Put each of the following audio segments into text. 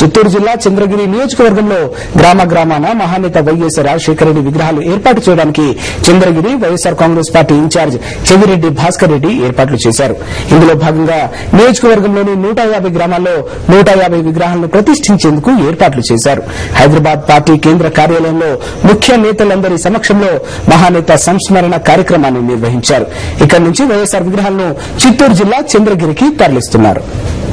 చిత్తూరు జిల్లా చంద్రగిరి నియోజకవర్గంలో గ్రామ గ్రామాన మహానేత వైఎస్ రాజశేఖర రెడ్డి విగ్రహాలు ఏర్పాటు చేయడానికి Chandragiri YSR Congress party incharge Chevireddy Bhaskar Reddy ఏర్పాట్లు చేశారు ఇందులో భాగంగా నియోజకవర్గంలోని నూట యాభై గ్రామాల్లో నూట యాభై విగ్రహాలను ప్రతిష్ఠించేందుకు ఏర్పాట్లు చేశారు హైదరాబాద్ పార్టీ కేంద్ర కార్యాలయంలో ముఖ్య నేతలందరి సమక్షంలో మహానేత సంస్మరణ కార్యక్రమాన్ని నిర్వహించారు ఇక్కడి నుంచి వైఎస్ఆర్ విగ్రహాలను చిత్తూరు జిల్లా చంద్రగిరికి తరలిస్తున్నారు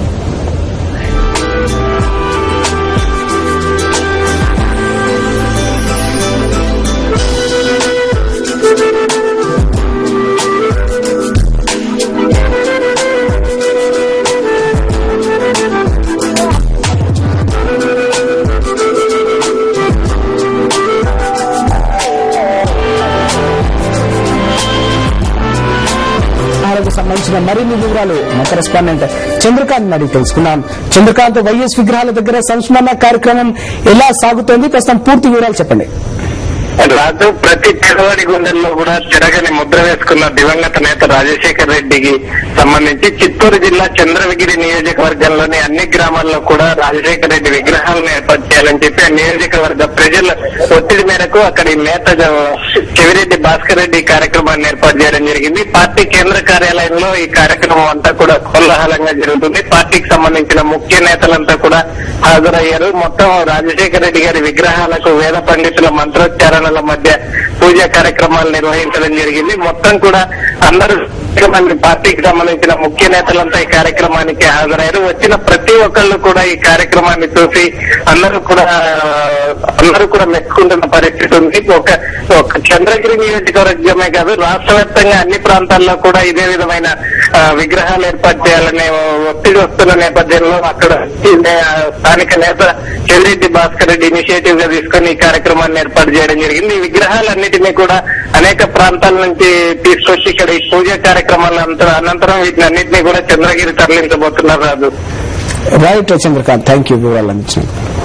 విగ్రహాలకు సంబంధించిన మరిన్ని వివరాలు మా కరెస్పాండెంట్ చంద్రకాంత్ అడిగి తెలుసుకున్నాం చంద్రకాంత్ వైఎస్ విగ్రహాల దగ్గర సంస్మరణ కార్యక్రమం ఎలా సాగుతోంది ప్రస్తుతం పూర్తి వివరాలు చెప్పండి రాజు ప్రతి పేదవాడి గుండెల్లో కూడా తిరగని ముద్ర వేసుకున్న దివంగత నేత రాజశేఖర్ రెడ్డికి సంబంధించి చిత్తూరు జిల్లా చంద్రగిరి నియోజకవర్గంలోని అన్ని గ్రామాల్లో కూడా రాజశేఖర్ రెడ్డి విగ్రహాలను ఏర్పాటు చేయాలని చెప్పి ఆ నియోజకవర్గ ప్రజల ఒత్తిడి మేరకు అక్కడి నేత జ- చెవిరెడ్డి భాస్కర్ రెడ్డి ఈ కార్యక్రమాన్ని ఏర్పాటు చేయడం జరిగింది పార్టీ కేంద్ర కార్యాలయంలో ఈ కార్యక్రమం అంతా కూడా కోలాహలంగా జరుగుతుంది పార్టీకి సంబంధించిన ముఖ్య నేతలంతా కూడా హాజరయ్యారు మొత్తం రాజశేఖర రెడ్డి గారి విగ్రహాలకు వేద పండితుల మంత్రోచ్చారణల మధ్య పూజా కార్యక్రమాలు నిర్వహించడం జరిగింది మొత్తం కూడా అందరూ అనేక మంది పార్టీకి సంబంధించిన ముఖ్య నేతలంతా ఈ కార్యక్రమానికి హాజరయ్యారు వచ్చిన ప్రతి ఒక్కళ్ళు కూడా ఈ కార్యక్రమాన్ని చూసి అందరూ కూడా అందరూ కూడా మెచ్చుకుంటున్న పరిస్థితి ఉంది ఒక ఒక చంద్రగిరి నియోజకవర్గమే కాదు రాష్ట్ర వ్యాప్తంగా అన్ని ప్రాంతాల్లో కూడా ఇదే విధమైన ఆ, విగ్రహాలు ఏర్పాటు చేయాలనే ఒత్తిడి వస్తున్న నేపథ్యంలో అక్కడ ఈ నే- స్థానిక నేత చెల్లిరెడ్డి భాస్కర్ రెడ్డి ఇనిషియేటివ్ గా తీసుకొని ఈ కార్యక్రమాన్ని ఏర్పాటు చేయడం జరిగింది ఈ విగ్రహాలన్నిటినీ కూడా అనేక ప్రాంతాల నుంచి తీసుకొచ్చి ఇక్కడ ఈ పూజా కార్యక్రమాల అంత- అనంతరం వీటిని అన్నింటినీ కూడా చంద్రగిరి తరలించబోతున్నారు Raju right Chandrakanth thank you వివరాలు అందించినందుకు